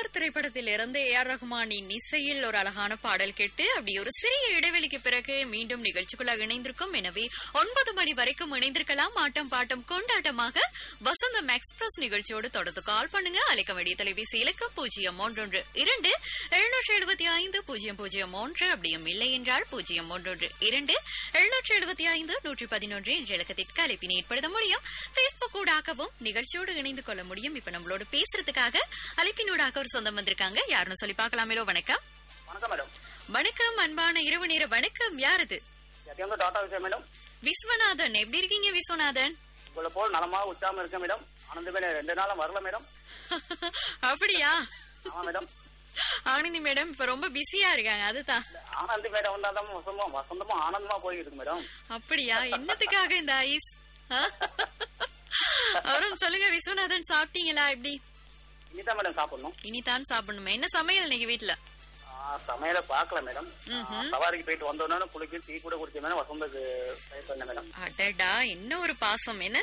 தர்பார் திரைப்படத்தில் இருந்து A R ரஹ்மானின் இசையில் ஒரு அழகான பாடல் கேட்டு அப்படி ஒரு சிறிய இடைவெளிக்கு பிறகு மீண்டும் நிகழ்ச்சிக்குள்ள இணைந்திருக்கும் எனவே ஒன்பது மணி வரைக்கும் இணைந்திருக்கலாம் ஆட்டம் பாட்டம் கொண்டாட்டமாக வசந்தம் எக்ஸ்பிரஸ் நிகழ்ச்சியோடு தொடர்ந்து கால் பண்ணுங்க அழைக்க வேண்டிய தொலைபேசி இலக்கம் பூஜ்ஜியம் ஒன்றொன்று இரண்டு எழுநூற்று எழுபத்தி ஐந்து பூஜ்ஜியம் பூஜ்ஜியம் ஒன்று அப்படியும் இல்லை என்றால் பூஜ்ஜியம் ஒன்றொன்று இரண்டு எழுநூற்று எழுபத்தி ஐந்து நூற்றி பதினொன்று என்ற இலக்கத்திற்கு அழைப்பினை ஏற்படுத்த முடியும் பேஸ்புக் ஊடாகவும் நிகழ்ச்சியோடு இணைந்து கொள்ள முடியும் இப்ப நம்மளோட பேசுறதுக்காக அழைப்பினூடாக ஒரு சொந்தம் வந்திருக்காங்க யாருன்னு சொல்லி பார்க்கலாமேலோ வணக்கம் வணக்கம் மேடம் வணக்கம் அன்பான இரவு நேர வணக்கம் யாரது எங்க டாடா விஷயம் மேடம் விஸ்வநாதன் எப்படி இருக்கீங்க விஸ்வநாதன் உங்களை போல் நலமாக உச்சாம இருக்கேன் மேடம் ஆனந்த மேடம் ரெண்டு நாளும் வரல மேடம் அப்படியா ஆமா மேடம் ஆனந்தி மேடம் இப்ப ரொம்ப பிஸியா இருக்காங்க அதுதான் ஆனந்தி மேடம் வந்தாதான் வசந்தமா வசந்தமா ஆனந்தமா போயிட்டு இருக்கு மேடம் அப்படியா என்னத்துக்காக இந்த ஐஸ் ஆ? அவரும் சொல்லுங்க விஸ்வநாதன் சாப்பிட்டீங்களா எப்படி இனிதான் மேடம் சாப்பிடணும் இனிதான் சாப்பிடணுமா என்ன சமையல் இன்னைக்கு வீட்டுல ஆ, சமையல பாக்கல மேடம் ஆ, சவாரிக்கு போயிட்டு வந்தோடனே குளிக்க டீ கூட குடிச்ச மேடம் வசந்தக்கு ட்ரை பண்ணேன் மேடம் அடடா என்ன ஒரு பாசம் என்ன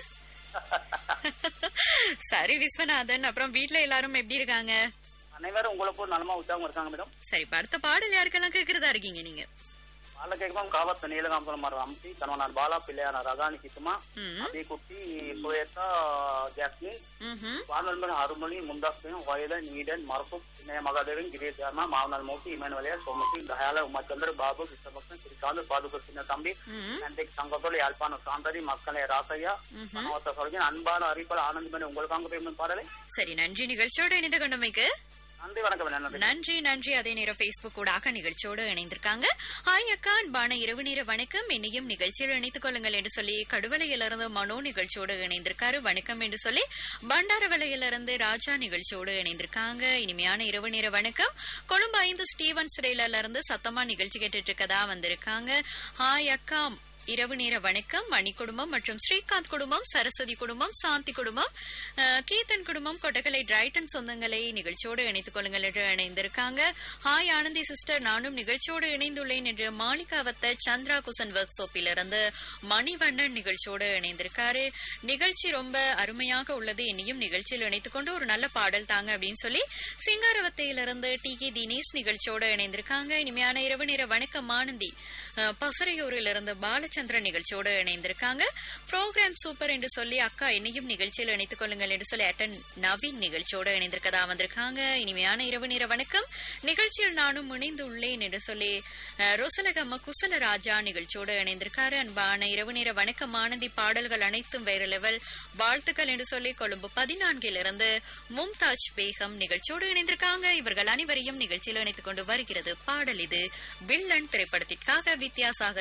சரி விஸ்வநாதன் அப்புறம் வீட்ல எல்லாரும் எப்படி இருக்காங்க அனைவரும் உங்களை போல் நலமா உற்சாகம் இருக்காங்க மேடம் சரி இப்ப அடுத்த பாடல் யாருக்கெல்லாம் கேக்குறதா இருக்கீங்க நீங்க பால கேட்கும் காவத்த நீலகாம்பரம் மரம் அம்சி கணவனார் பாலா பிள்ளையார் ரகானி கிசுமா ம். அபி குட்டி சுவேதா ஜாஸ்மின் ம்ஹும். வானல்மன் அருமொழி முந்தாஸ்மின் வயதன் நீடன் மரசுப் சின்ன மகாதேவன் கிரீஷ் சர்மா மாவனால் மூர்த்தி இமானுவலியா சோமசி தயால உமாச்சந்திர பாபு கிருஷ்ணபக்தன் ஸ்ரீகாந்த் பாதுக சின்ன தம்பி ம். நன்றிக்கு சங்கத்தோடு யாழ்ப்பாணம் சாந்தரி மக்களை ராசையா மனோத்த சொல்கிறேன் அன்பான அறிவிப்பால் ஆனந்தமணி உங்களுக்காக பேசும் பாடலை சரி நன்றி நிகழ்ச்சியோடு இணைந்து கொண்டமைக்கு நன்றி வணக்கம் நன்றி நன்றி நன்றி அதே நேரம் பேஸ்புக் ஊடாக நிகழ்ச்சியோடு இணைந்திருக்காங்க ஹாய் அக்கா அன்பான இரவு நேர வணக்கம் என்னையும் நிகழ்ச்சியில் இணைத்துக் கொள்ளுங்கள் என்று சொல்லி கடுவலையிலிருந்து மனோ நிகழ்ச்சியோடு இணைந்திருக்காரு வணக்கம் என்று சொல்லி பண்டாரவலையிலிருந்து ராஜா நிகழ்ச்சியோடு இணைந்திருக்காங்க இனிமையான இரவு நேர வணக்கம் கொழும்பு ஐந்து ஸ்டீவன் சிறையில இருந்து சத்தமா நிகழ்ச்சி கேட்டுட்டு இருக்கதா வந்திருக்காங்க ஹாய் அக்கா இரவு நேர வணக்கம் மணி குடும்பம் மற்றும் ஸ்ரீகாந்த் குடும்பம் சரஸ்வதி குடும்பம் சாந்தி குடும்பம் அஹ், கீர்த்தன் குடும்பம் கொட்டக்கலை டிரைட்டன் சொந்தங்களை நிகழ்ச்சியோடு இணைத்துக் கொள்ளுங்கள் என்று இணைந்திருக்காங்க ஹாய் ஆனந்தி சிஸ்டர் நானும் நிகழ்ச்சியோடு இணைந்துள்ளேன் என்று மாளிகாவத்த சந்திரா குசன் ஒர்க் ஷாப்பிலிருந்து மணிவண்ணன் நிகழ்ச்சியோடு இணைந்திருக்காரு நிகழ்ச்சி ரொம்ப அருமையாக உள்ளது என்னையும் நிகழ்ச்சியில் இணைத்துக் கொண்டு ஒரு நல்ல பாடல் தாங்க அப்படின்னு சொல்லி சிங்காரவத்தையிலிருந்து டி கே தினேஷ் நிகழ்ச்சியோடு இணைந்திருக்காங்க இனிமையான இரவு நேர வணக்கம் ஆனந்தி அஹ், பசுரையூரிலிருந்து பாலச்சந்திரன் நிகழ்ச்சியோடு இணைந்திருக்காங்க ப்ரோக்ராம் சூப்பர் என்று சொல்லி அக்கா என்னையும் நிகழ்ச்சியில் இணைத்துக் கொள்ளுங்கள் என்று சொல்லி அட்டன் நவீன் நிகழ்ச்சியோடு இணைந்திருக்கதா வந்திருக்காங்க இனிமையான இரவு நேர வணக்கம் நிகழ்ச்சியில் நானும் இணைந்து உள்ளேன் என்று சொல்லி அஹ், ருசலகம்ம குசலராஜா நிகழ்ச்சியோடு இணைந்திருக்காரு அன்பான இரவு நேர வணக்கம் ஆனந்தி பாடல்கள் அனைத்தும் வேற லெவல் வாழ்த்துக்கள் என்று சொல்லி கொழும்பு பதினான்கிலிருந்து மும்தாஜ் பேகம் நிகழ்ச்சியோடு இணைந்திருக்காங்க இவர்கள் அனைவரையும் நிகழ்ச்சியில் இணைத்துக் கொண்டு வருகிறது பாடல் இது வில்லன் திரைப்படத்திற்காக வித்யாசாகர்